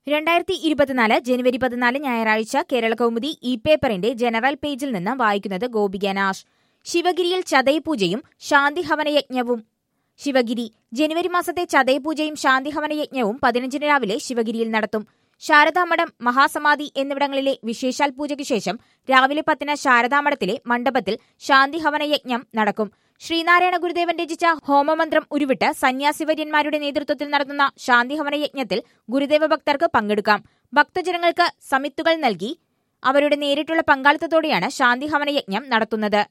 രണ്ടായിരത്തി ഇരുപത്തിനാല് ജനുവരി പതിനാല് ഞായറാഴ്ച കേരള കൗമുദി ഇ പേപ്പറിന്റെ ജനറൽ പേജിൽ നിന്ന് വായിക്കുന്നത് ഗോപിക നാഷ് ശിവഗിരിയിൽ ചതയപൂജയും ശാന്തിഹവനയജ്ഞവും ശിവഗിരി ജനുവരി മാസത്തെ ചതയപൂജയും ശാന്തിഹവനയജ്ഞവും പതിനഞ്ചിന് രാവിലെ ശിവഗിരിയിൽ നടത്തും ശാരദാമഠം മഹാസമാധി എന്നിവിടങ്ങളിലെ വിശേഷാൽ പൂജയ്ക്ക് ശേഷം രാവിലെ പത്തിന് ശാരദാമഠത്തിലെ മണ്ഡപത്തിൽ ശാന്തിഹവനയജ്ഞം നടക്കും ശ്രീനാരായണ ഗുരുദേവൻ രചിച്ച ഹോമമന്ത്രം ഉരുവിട്ട് സന്യാസിവര്യന്മാരുടെ നേതൃത്വത്തിൽ നടത്തുന്ന ശാന്തിഹവന യജ്ഞത്തിൽ ഗുരുദേവ ഭക്തർക്ക് പങ്കെടുക്കാം ഭക്തജനങ്ങൾക്ക് സമിത്തുകൾ നൽകി അവരുടെ നേരിട്ടുള്ള പങ്കാളിത്തത്തോടെയാണ് ശാന്തിഹവന യജ്ഞം നടത്തുന്നത്